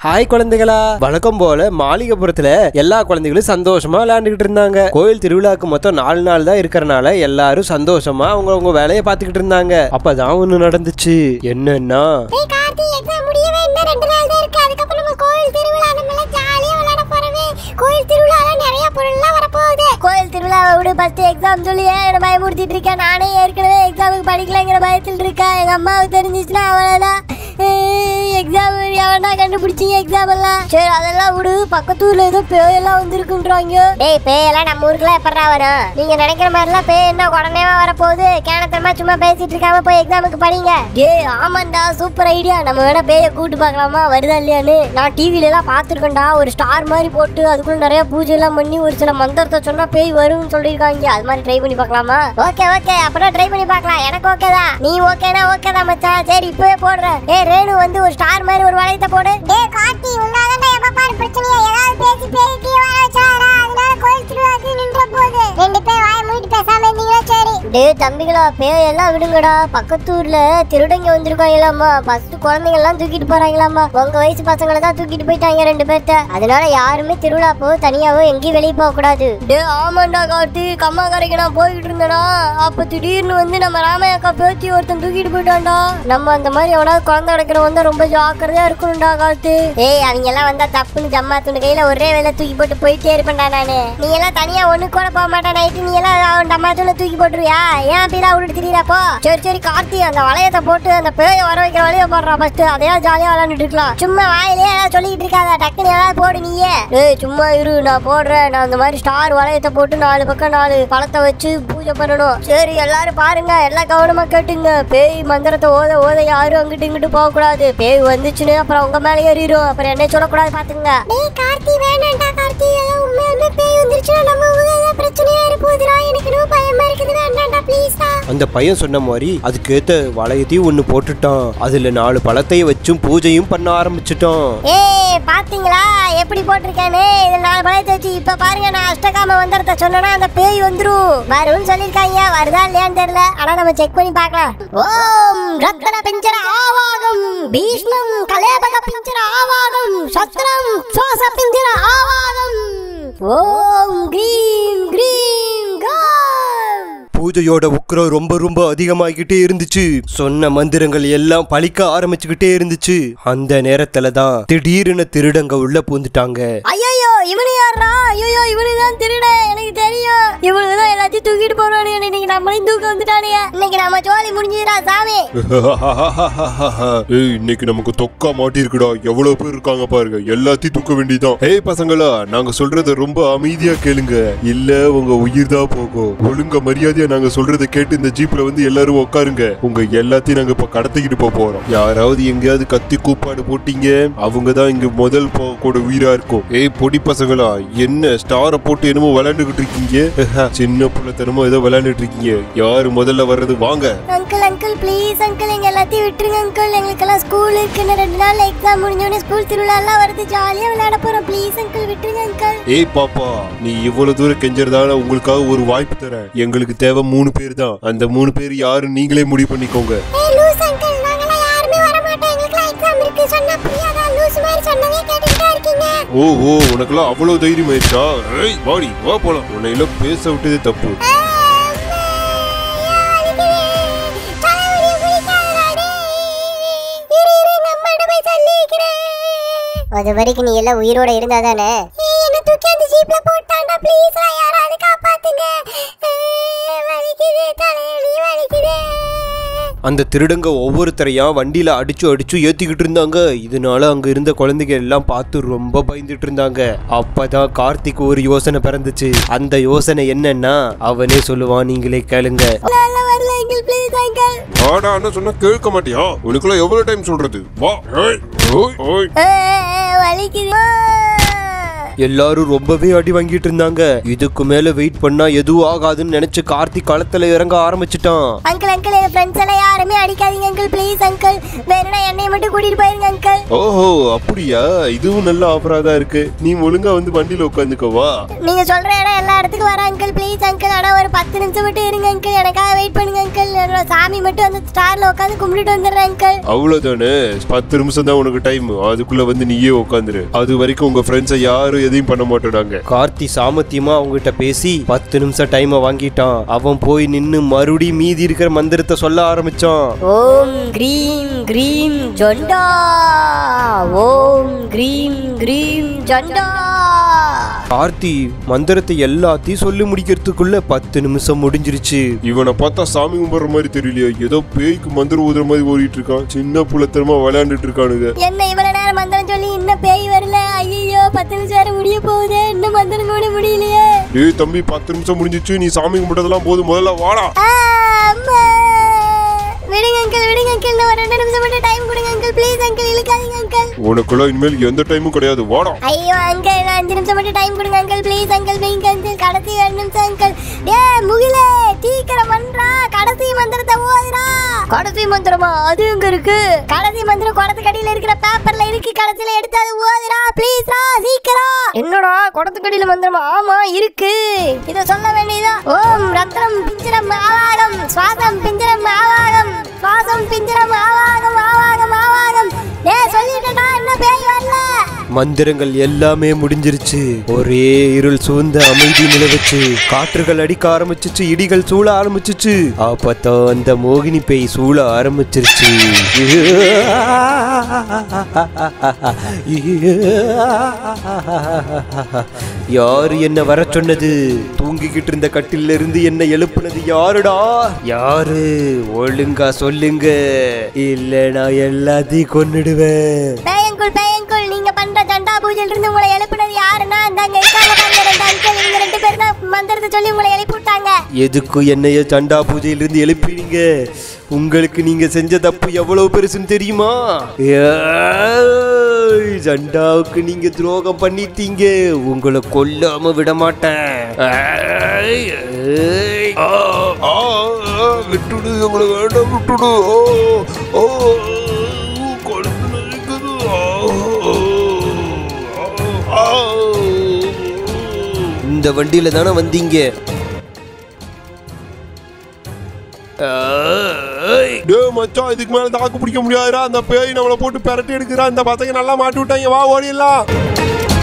Hi குழந்தைகளா வழக்கம் போல மாளிகைப்புறத்துல எல்லா குழந்தைகளும் சந்தோஷமா விளையாண்டுகிட்டு இருந்தாங்க கோயில் திருவிழாக்கு மொத்தம் நாலு நாள் தான் இருக்கறனால எல்லாரும் சந்தோஷமா அவங்கவங்க வேலையை பார்த்துக்கிட்டு இருந்தாங்க அப்பதான் ஒண்ணு நடந்துச்சு என்னன்னா டேய் கார்த்தி எக்ஸாம் முடியவே இன்னும் ரெண்டு நாள் தான் இருக்கு அதுக்கப்புறம் நம்ம கோயில் திருவிழா நம்ம எல்லாம் ஜாலியா விளையாட போறவே கோயில் திருவிழால நிறைய பொருள்லாம் வரப்போகுது கோயில் திருவிழாவை விட ஃபர்ஸ்ட் எக்ஸாம் சொல்லி என்ன பயமுறுத்திட்டு இருக்கேன் நானே ஏற்கனவே எக்ஸாமுக்கு படிக்கலங்கிற பயத்தில் இருக்கேன் எங்க அம்மாவுக்கு தெரிஞ்சிச்சுன்னா அவ்வளோதான் எக்ஸாம் எவனா கண்டுபிடிச்சிங்க எக்ஸாம் எல்லாம் சரி அதெல்லாம் விடு பக்கத்தூர்ல ஏதோ பேயெல்லாம் வந்திருக்குன்றாங்க டேய் பேயெல்லாம் நம்ம ஊருக்குலாம் எப்படா வரும் நீங்க நினைக்கிற மாதிரிலாம் பேய் என்ன உடனே வரப்போகுது கேனத்தனமா சும்மா பேசிட்டு இருக்காம போய் எக்ஸாமுக்கு படிங்க டேய் ஆமாண்டா சூப்பர் ஐடியா நம்ம வேணா பேய கூட்டு பார்க்கலாமா வருதா இல்லையான்னு நான் டிவில எல்லாம் பார்த்துருக்கேன்டா ஒரு ஸ்டார் மாதிரி போட்டு அதுக்குள்ள நிறைய பூஜை எல்லாம் பண்ணி ஒரு சில மந்திரத்தை சொன்னா பேய் வரும்னு சொல்லியிருக்காங்க அது மாதிரி ட்ரை பண்ணி பார்க்கலாமா ஓகே ஓகே அப்புறம் ட்ரை பண்ணி பார்க்கலாம் எனக்கு ஓகே தான் நீ ஓகேனா ஓகே தான் மச்சான் சரி இப்பவே போடுறேன் ஏ ரேணு வந்து ஒரு ஸ்டார் மாதிரி ஒரு வளையத்தை போடு டேய் கார்த்தி உன்னாலதான் எப்ப பாரு பிரச்சனையா ஏதாவது பேசி பேசி வர வச்சாரா அதனால கோயில் திருவிழாக்கு நின்ற போகுது ரெண்டு பேர் வாய மூடிட்டு பேசாம இருந்தீங்களா சரி டேய் தம்பிகளா பேய் எல்லாம் விடுங்கடா பக்கத்தூர்ல திருடங்க வந்திருக்காங்களாமா ஃபர்ஸ்ட் குழந்தைங்க எல்லாம் தூக்கிட்டு போறாங்களாமா உங்க வயசு பசங்களை தான் தூக்கிட்டு போயிட்டாங்க ரெண்டு பேர்த்த அதனால யாருமே திருவிழா போ தனியாவோ எங்கேயும் வெளியே போக கூடாது டேய் ஆமாண்டா கார்த்தி கம்மா கரைக்கு நான் போயிட்டு இருந்தேனா அப்ப திடீர்னு வந்து நம்ம ராமையாக்கா பேத்தி ஒருத்தன் தூக்கிட்டு போயிட்டான்டா நம்ம அந்த மாதிரி எவனாவது குழந்தை அடைக்கிறவன் வந்தா ரொம்ப ஜாக்கிரதையா இருக்கணும்டா கார்த்தி ஏய் அவங்க எல்லாம் வந்தா தப்புன்னு ஜம்மா துண்டு கையில ஒரே வேலை தூக்கி போட்டு போயிட்டே இருப்பேன்டா நானு நீ எல்லாம் தனியா ஒண்ணு கூட போக மாட்டேன் நைட்டு நீ எல்லாம் அவன் டம்மா துண்டு தூக்கி போட்டுருவியா ஏன் அப்படிலாம் விட்டுட்டு திரியறப்போ சரி சரி கார்த்தி அந்த வளையத்தை போட்டு அந்த பேய வர வைக்கிற வளைய போடுறா ஃபர்ஸ்ட் அதையா ஜாலியா விளையாண்டுட்டு இருக்கலாம் சும்மா வாயிலே ஏதாவது சொல்லிட்டு இருக்காத டக்குன்னு ஏதாவது போடு நீயே ஏய் சும்மா இரு நான் போடுறேன் நான் அந்த மாதிரி ஸ்டார் வளையத்தை போட்டு நாலு பக்கம் நாலு பழத்தை வச்சு பூஜை பண்ணணும் சரி எல்லாரும் பாருங்க எல்லாம் கவனமா கேட்டுங்க பேய் மந்திரத்தை ஓத ஓத யாரும் அங்கிட்டு இங்கிட்டு போக கூடாது பேய் வந்துச்சுன்னு அப்புறம் உங்க மேல ஏறிடும் அப்புறம் என்ன சொல்லக்கூடாது பாத்துங்க டேய் கார்த்தி வேணாம்டா கார்த்தி ஏதோ உண்மையாலுமே பேய் வந்துருச்சுன்னா நம்ம ஊர்ல ஏதாவது பிரச்சனையா இருப்போதுடா எனக்கு ரொம்ப பயமா இருக்குது வேண்டாம்டா ப்ளீஸ்டா அந்த பையன் சொன்ன மாதிரி அதுக்கேத்த வளையத்தையும் ஒண்ணு போட்டுட்டான் அதுல நாலு பழத்தையும் வச்சும் பூஜையும் பண்ண ஆரம்பிச்சிட்டான் ஏய் பாத்தீங்களா எப்படி போட்டிருக்கானே இது நாலு பழத்தை வச்சு இப்ப பாருங்க நான் அஷ்டகாம மந்திரத்தை சொன்னா அந்த பேய் வந்துரும் வரும்னு சொல்லிருக்காங்க வருதா இல்லையான்னு தெரியல ஆனா நம்ம செக் பண்ணி பார்க்கலாம் ஓம் ரத்தன பிஞ்சர ஆவாகம் பீஷ்மம் கலேபக பிஞ்சர ஆவாகம் சத்ரம் சுவாச பிஞ்சர ஆவாகம் ஓம் கிரீம் கிரீம் காம் பூஜையோட உக்கிரம் ரொம்ப ரொம்ப அதிகமாகிக்கிட்டே இருந்துச்சு சொன்ன மந்திரங்கள் எல்லாம் பழிக்க ஆரம்பிச்சுக்கிட்டே இருந்துச்சு அந்த நேரத்துல தான் திடீர்னு திருடங்க உள்ள பூந்துட்டாங்க ஐயோ இவனு யாரா ஐயோ இவனு தான் திருட எனக்கு தெரியும் இவனுக்கு தான் எல்லாத்தையும் தூக்கிட்டு போறானு இன்னைக்கு நம்மளையும் தூக்க வந்துட்டானுங்க இன்னைக்கு நம்ம ஜோலி முடிஞ்சுடா சாமி ஏய் இன்னைக்கு நமக்கு தொக்கா மாட்டிருக்குடா எவ்வளவு பேர் இருக்காங்க பாருங்க எல்லாத்தையும் தூக்க வேண்டியதான் ஏய் பசங்களா நாங்க சொல்றத ரொம்ப அமைதியா கேளுங்க இல்ல உங்க உயிர் தான் போகும் ஒழுங்க மரியாதையா நாங்க சொல்றத கேட்டு இந்த ஜீப்ல வந்து எல்லாரும் உட்காருங்க உங்க எல்லாத்தையும் நாங்க இப்ப கடத்திக்கிட்டு போக போறோம் யாராவது எங்கேயாவது கத்தி கூப்பாடு போட்டீங்க அவங்க தான் இங்க முதல் போகக்கூட உயிரா இருக்கும் ஏய் பொடி பசங்களா என்ன ஸ்டாரை போட்டு என்னமோ விளையாண்டுகிட்டு இருக்கீங்க சின்ன பிள்ளைத்தனமோ ஏதோ விளையாண்டுட்டு இருக்கீங்க யாரு முதல்ல வர்றது வாங்க அங்கிள் அங்கிள் ப்ளீஸ் அங்கிள் எங்க எல்லாத்தையும் விட்டுருங்க அங்கிள் எங்களுக்கெல்லாம் ஸ்கூல் இருக்குன்னு ரெண்டு நாள் எக்ஸாம் முடிஞ்சோடனே ஸ்கூல் திருவிழா எல்லாம் வருது ஜாலியா விளையாட போறோம் ப்ளீஸ் அங்கிள் விட்டுருங்க அங்கிள் ஏய் பாப்பா நீ இவ்வளவு தூரம் கெஞ்சறதால உங்களுக்காக ஒரு வாய்ப்பு தரேன் எங்களுக்கு தேவை மூணு பேர் தான் அந்த மூணு பேர் யாரு நீங்களே முடிவு பண்ணிக்கோங்க ஏய் லூஸ் அங்கிள் நாங்கலாம் யாருமே வர மாட்டோம் எங்களுக்குலாம் எக்ஸாம் இருக்கு சொன்னா புரியாதா லூஸ் மாதிரி சொன்னதே கேட்டுக்கிட்டே இருக்கீங்க ஓஹோ உனக்கெல்லாம் அவ்வளவு தைரியம் ஆயிடுச்சா ஏய் வாடி வா போலாம் உன்னை எல்லாம் பேச விட்டதே தப்பு அது வரைக்கும் நீ எல்லாம் உயிரோட இருந்தா தானே என்ன தூக்கி அந்த ஜீப்ல போட்டாண்டா ப்ளீஸ் யாராவது காப்பாத்துங்க வலிக்குது தலைவலி வலிக்குது அந்த திருடங்க ஒவ்வொருத்தரையா வண்டியில அடிச்சு அடிச்சு ஏத்திக்கிட்டு இருந்தாங்க இதனால அங்க இருந்த குழந்தைங்க எல்லாம் பார்த்து ரொம்ப பயந்துட்டு இருந்தாங்க அப்பதான் கார்த்திக் ஒரு யோசனை பிறந்துச்சு அந்த யோசனை என்னன்னா அவனே சொல்லுவான் நீங்களே கேளுங்க நல்ல வரல எங்கள் ப்ளீஸ் அங்கிள் வாடான்னு சொன்னா கேட்க மாட்டியா உனக்குள்ள எவ்வளவு டைம் சொல்றது வா ஏய் ஓய் ஓய் வலிக்குது எல்லாரும் ரொம்பவே அடி வாங்கிட்டு இருந்தாங்க இதுக்கு மேல வெயிட் பண்ணா எதுவும் ஆகாதுன்னு நினைச்சு கார்த்திக் களத்துல இறங்க ஆரம்பிச்சிட்டான் அங்கிள் அங்கிள் என் ஃப்ரெண்ட்ஸ் எல்லாம் யாருமே அடிக்காதீங்க அங்கிள் ப்ளீஸ் அங்கிள் வேணும்னா என்னை மட்டும் கூட்டிட்டு போயிருங்க அங்கிள் ஓஹோ அப்படியா இதுவும் நல்ல ஆஃபரா தான் இருக்கு நீ ஒழுங்கா வந்து வண்டியில உட்காந்துக்கவா நீங்க சொல்ற இடம் எல்லா இடத்துக்கும் வரேன் அங்கிள் ப்ளீஸ் அங்கிள் ஆனா ஒரு பத்து நிமிஷம் மட்டும் இருங்க அங்கிள் எனக்காக வெயிட் பண்ணுங்க அங்கிள் என்னோட சாமி மட்டும் அந்த ஸ்டார்ல உட்காந்து கும்பிட்டுட்டு வந்துடுறேன் அங்கிள் அவ்வளவுதானே பத்து நிமிஷம் தான் உனக்கு டைம் அதுக்குள்ள வந்து நீயே உட்காந்துரு அது வரைக்கும் உங்க ஃப்ரெண்ட்ஸை யாரும் எதையும் பண்ண மாட்டோம் கார்த்தி சாமத்தியமா அவங்ககிட்ட பேசி பத்து நிமிஷம் டைமை வாங்கிட்டான் அவன் போய் நின்னு மறுபடியும் மீதி இருக்கிற மந்திரத்தை சொல்ல ஆரம்பிச்சான் ஓம் கிரீம் கிரீம் ஜொண்டா ஓம் கிரீம் கிரீம் ஜொண்டா கார்த்தி மந்திரத்தை எல்லாத்தையும் சொல்லி முடிக்கிறதுக்குள்ள பத்து நிமிஷம் முடிஞ்சிருச்சு இவனை பார்த்தா சாமி கும்பிடுற மாதிரி தெரியலையா ஏதோ பேய்க்கு மந்திரம் ஊதுற மாதிரி ஓடிட்டு இருக்கான் சின்ன புள்ளத்தனமா விளையாண்டுட்டு இருக்கானுங்க என்ன இவ்வளவு நேரம் மந்திரம் சொல்லி இன்னும் பேய் வரல ஐயோ பத்து நிமிஷம் வரை முடிய போகுது இன்னும் மந்திரம் கூட முடியலையே ஏய் தம்பி பத்து நிமிஷம் முடிஞ்சிச்சு நீ சாமி கும்பிட்டதெல்லாம் போதும் முதல்ல வாடா ஆ, அம்மா. விடுங்க அங்கிள் விடுங்க அங்கிள் ஒரு ரெண்டு நிமிஷம் மட்டும் டைம் கொடுங்க அங்கிள் ப்ளீஸ் அங்கிள் இழுக்காதீங்க அங்கிள் உனக்குள்ள இனிமேல் எந்த டைமும் கிடையாது வாடா ஐயோ அங்கிள் அஞ்சு நிமிஷம் மட்டும் டைம் கொடுங்க uncle please uncle please uncle கடைசி ரெண்டு நிமிஷம் அங்கிள் ஏ முகிலே சீக்கிரம் பண்றா கடைசி மந்திரத்தை ஓதுடா கடைசி மந்திரமா அது எங்க இருக்கு கடைசி மந்திரம் குடத்து கடியில இருக்கிற பேப்பர்ல இருக்கு கடைசியில எடுத்து அது ஓதுடா ப்ளீஸ்டா சீக்கிரம் என்னடா குடத்து கடியில மந்திரமா ஆமா இருக்கு இத சொல்ல வேண்டியதா ஓம் ரத்னம் பிஞ்சரம் ஆவாகம் சுவாசம் பிஞ்சரம் ஆவாகம் சுவாசம் பிஞ்சரம் ஆவாகம் ஆவாகம் ஆவாகம் ஏ சொல்லிட்டடா என்ன பேய் வரல மந்திரங்கள் எல்லாமே முடிஞ்சிருச்சு ஒரே இருள் சூழ்ந்த அமைதி நிலவுச்சு காற்றுகள் அடிக்க ஆரம்பிச்சிச்சு இடிகள் சூழ ஆரம்பிச்சிச்சு அப்பதான் அந்த மோகினி பேய் சூழ ஆரம்பிச்சிருச்சு யாரு என்ன வர சொன்னது தூங்கிக்கிட்டு இருந்த கட்டில இருந்து என்ன எழுப்புனது யாருடா யாரு ஒழுங்கா சொல்லுங்க இல்ல நான் எல்லாத்தையும் கொன்னுடுவேன் பேயங்குள் பேயங்குள் நீங்க பண்ற ஜண்டா பூஜையில இருந்து உங்களை எழுப்புனது யாருன்னா இந்தாங்க இருக்காங்க பாருங்க ரெண்டு அங்கிள் இவங்க ரெண்டு பேர் தான் மந்திரத்தை சொல்லி உங்களை எழுப்பி விட்டாங்க எதுக்கு என்னைய சண்டா பூஜையிலிருந்து எழுப்பினீங்க உங்களுக்கு நீங்க செஞ்ச தப்பு எவ்வளவு பெருசுன்னு தெரியுமா ஏய், சண்டாவுக்கு நீங்க துரோகம் பண்ணிட்டீங்க உங்களை கொல்லாம விட மாட்டேன் ஏய், ஏய். ஆ, ஆ, ஆ, விட்டுடு உங்களை வேண்டாம் விட்டுடு ஓ ஓ கொழுந்து நெருக்குது. ஆ, ஆ, ஆ. இந்த வண்டியில தானே வந்தீங்க ஏய். டேய் மச்சான் இதுக்கு மேல தாக்கு பிடிக்க முடியாதுடா அந்த பேய் நம்மளை போட்டு பெரட்டி எடுக்கிறா இந்த பசங்க நல்லா மாட்டி விட்டாங்க வா ஓடிடலாம்